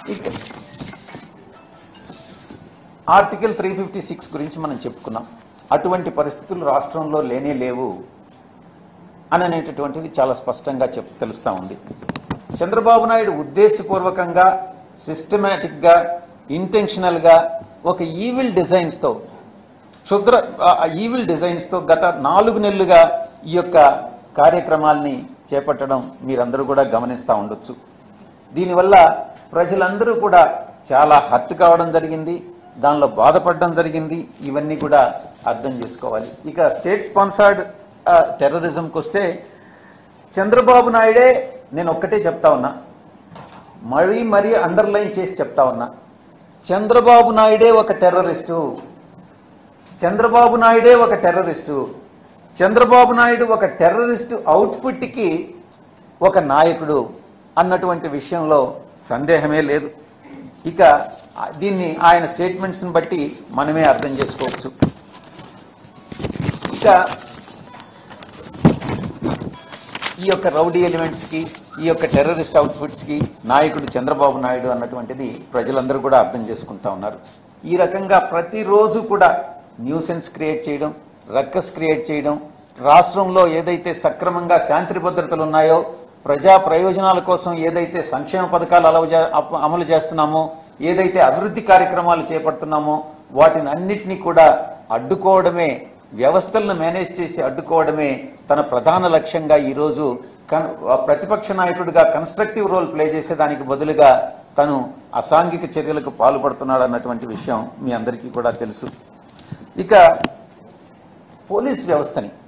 ఇక article three fifty six గురించి మనం చెప్పుకున్నాం అటువంటి పరిస్థితులు రాష్ట్రంలో లేనే లేవు అని అనేటటువంటిది చాలా స్పష్టంగా చెప్ తెలుస్తా ఉంది చంద్రబాబు నాయుడు ఉద్దేశపూర్వకంగా సిస్టమేటిక్గా ఇంటెన్షనల్గా ఒక ఈవిల్ డిజైన్స్తో క్షుద్ర ఈవిల్ డిజైన్స్తో గత నాలుగు నెలలుగా ఈ యొక్క కార్యక్రమాల్ని చేపట్టడం మీరందరూ కూడా గమనిస్తూ ఉండొచ్చు దీనివల్ల ప్రజలందరూ కూడా చాలా హర్ట్ కావడం జరిగింది దానిలో బాధపడడం జరిగింది ఇవన్నీ కూడా అర్థం చేసుకోవాలి ఇక స్టేట్ స్పాన్సర్డ్ టెర్రరిజంకి వస్తే చంద్రబాబు నాయుడే నేను ఒక్కటే చెప్తా ఉన్నా మరీ మరీ అండర్లైన్ చేసి చెప్తా ఉన్నా చంద్రబాబు నాయుడే ఒక టెర్రరిస్టు చంద్రబాబు నాయుడే ఒక టెర్రరిస్టు చంద్రబాబు నాయుడు ఒక టెర్రరిస్టు అవుట్ఫిట్కి ఒక నాయకుడు అన్నటువంటి విషయంలో సందేహమే లేదు ఇక దీన్ని ఆయన స్టేట్మెంట్స్ని బట్టి మనమే అర్థం చేసుకోవచ్చు ఇక ఈ యొక్క రౌడీ ఎలిమెంట్స్కి ఈ యొక్క టెర్రరిస్ట్ అవుట్ఫిట్స్కి నాయకుడు చంద్రబాబు నాయుడు అన్నటువంటిది ప్రజలందరూ కూడా అర్థం చేసుకుంటా ఉన్నారు ఈ రకంగా ప్రతిరోజు కూడా న్యూసెన్స్ క్రియేట్ చేయడం రక్కస్ క్రియేట్ చేయడం రాష్ట్రంలో ఏదైతే సక్రమంగా శాంతి భద్రతలు ఉన్నాయో ప్రజా ప్రయోజనాల కోసం ఏదైతే సంక్షేమ పథకాలు అలవ చే- అప్- అమలు చేస్తున్నామో ఏదైతే అభివృద్ధి కార్యక్రమాలు చేపడుతున్నామో వాటిని అన్నిటినీ కూడా అడ్డుకోవడమే వ్యవస్థలను మేనేజ్ చేసి అడ్డుకోవడమే తన ప్రధాన లక్ష్యంగా ఈరోజు కన్ ప్రతిపక్ష నాయకుడిగా కన్స్ట్రక్టివ్ రోల్ ప్లే చేసేదానికి బదులుగా తను అసాంఘిక చర్యలకు పాల్పడుతున్నాడు అన్నటువంటి విషయం మీ అందరికీ కూడా తెలుసు ఇక పోలీస్ వ్యవస్థని